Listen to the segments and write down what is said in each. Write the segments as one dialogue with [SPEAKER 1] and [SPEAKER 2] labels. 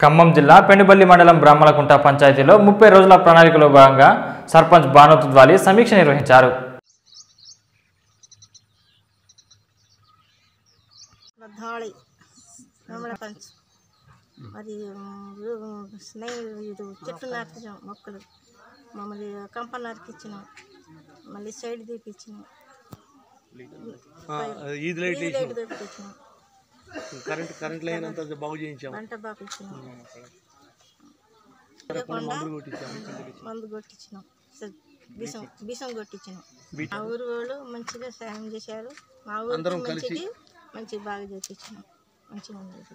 [SPEAKER 1] ఖమ్మం జిల్లా పెండుబల్లి మండలం బ్రాహ్మణకుంట పంచాయతీలో ముప్పై రోజుల ప్రణాళికలో భాగంగా సర్పంచ్ భానుత్ ద్వాలి సమీక్ష నిర్వహించారు
[SPEAKER 2] ధాళి మామిడి పంచు మరి ఉమ్, స్నేహి ఇది చెట్లు నాటించాం మొక్కలు మమ్మల్ని కంప నరికిచ్చినాం మళ్ళీ సైడ్ తీపిచ్చినాం
[SPEAKER 3] ఈద్ లైట్
[SPEAKER 2] వీధి లైట్ తెప్పించినాం
[SPEAKER 3] కరెంట్ కరెంట్ లైన్ అంతా బాగు చేయించాం
[SPEAKER 2] పంట బాగా ఇచ్చినాం లేకుండా మందు కొట్టించినాం స- బిసం బిసం కొట్టించినాం మా ఊరు వాళ్ళు మంచిగా సాయం చేశారు మా ఊరు మంచిది మంచిగా బాగా చేపించినాం మంచిగా ఉంది ఇప్పుడు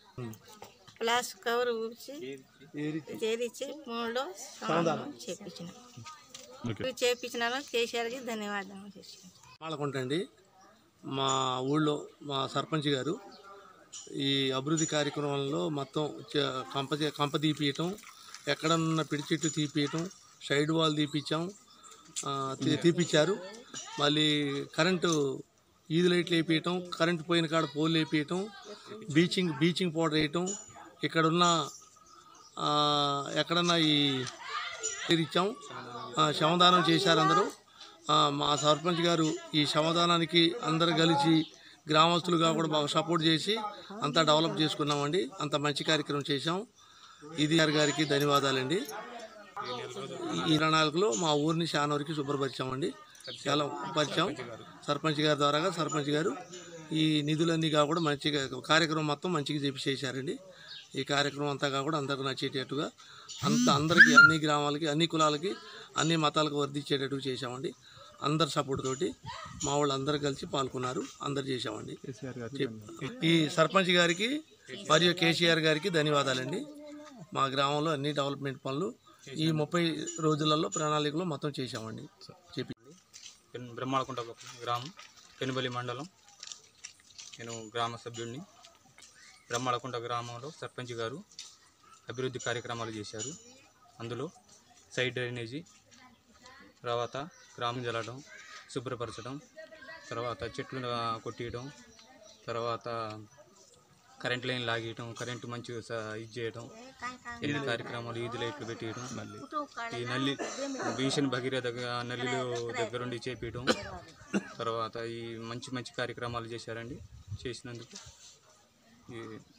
[SPEAKER 2] ప్లాస్ కవర్ ఊడ్చి చేరిచ్చి మూడులో సమాధానం చేపించినాం ఇవి చేపించినాను కేసీఆర్కి ధన్యవాదాలు చేసినాం
[SPEAKER 3] మాలకుంటండి మా ఊళ్ళో మా సర్పంచ్ గారు ఈ అభివృద్ధి కార్యక్రమంలో మొత్తం చ- కంప కంప తీపియటం ఎక్కడన్నా పిడి చెట్టు తీపియటం సైడ్ వాల్ తీపిచ్చాం ఆ, తీ- తీపిచ్చారు మళ్ళీ కరెంటు ఈది లైట్లు వేపియటం కరెంటు పోయిన కాడ పోల్ వేపియటం బీచింగ్ బీచింగ్ పౌడర్ వేయటం ఇక్కడున్న ఆ, ఎక్కడన్నా ఈ ఇచ్చాం ఆ, శ్రమదానం చేశారు అందరూ ఆ, మా సర్పంచ్ గారు ఈ శ్రమదానానికి అందరు కలిసి గ్రామస్తులుగా కూడా బాగా సపోర్ట్ చేసి అంతా డెవలప్ చేసుకున్నామండి అంత మంచి కార్యక్రమం చేశాం ఇది గారి గారికి ధన్యవాదాలండి ఈ- ఈ ప్రణాళికలో మా ఊరిని చాలా వరకు శుభ్రపరిచామండి చాలా పరిచాం సర్పంచ్ గారి ద్వారాగా సర్పంచ్ గారు ఈ నిధులన్నీ కూడా మంచిగా కార్యక్రమం మొత్తం మంచిగా చెప్పి చేశారండి ఈ కార్యక్రమం అంతా కూడా అందరికి నచ్చేటట్టుగా అంత అందరికీ అన్ని గ్రామాలకి అన్ని కులాలకి అన్ని మతాలకు వర్ధించేటట్టుగా చేశామండి అందరి సపోర్ట్ తోటి మా వాళ్ళు అందరు కలిసి పాల్గొన్నారు అందరు చేశామండి చెప్- ఈ సర్పంచ్ గారికి మరియు కేసీఆర్ గారికి ధన్యవాదాలండి మా గ్రామంలో అన్ని డెవలప్మెంట్ పనులు ఈ ముప్పై రోజులలో ప్రణాళికలో మొత్తం చేశామండి చెప్పి
[SPEAKER 4] పెన్ బ్రహ్మాళకుంట గ్రామం పెనుబలి మండలం నేను గ్రామ సభ్యుడిని బ్రహ్మాళకుంట గ్రామంలో సర్పంచ్ గారు అభివృద్ధి కార్యక్రమాలు చేశారు అందులో సైడ్ డ్రైనేజీ తర్వాత గ్రామం జల్లడం శుభ్రపరచడం తర్వాత చెట్లు ఆ, కొట్టియడం తర్వాత కరెంట్ లైన్ లాగేయటం కరెంటు మంచిగా స- ఇది చేయడం ఎన్ని కార్యక్రమాలు ఈది లైట్లు పెట్టేయడం ఈ నల్లి భీషణ్ భగీరథ గా- నల్లిలో దగ్గరుండి చేపించడం తర్వాత ఈ మంచి మంచి కార్యక్రమాలు చేశారండి చేసినందుకు ఈ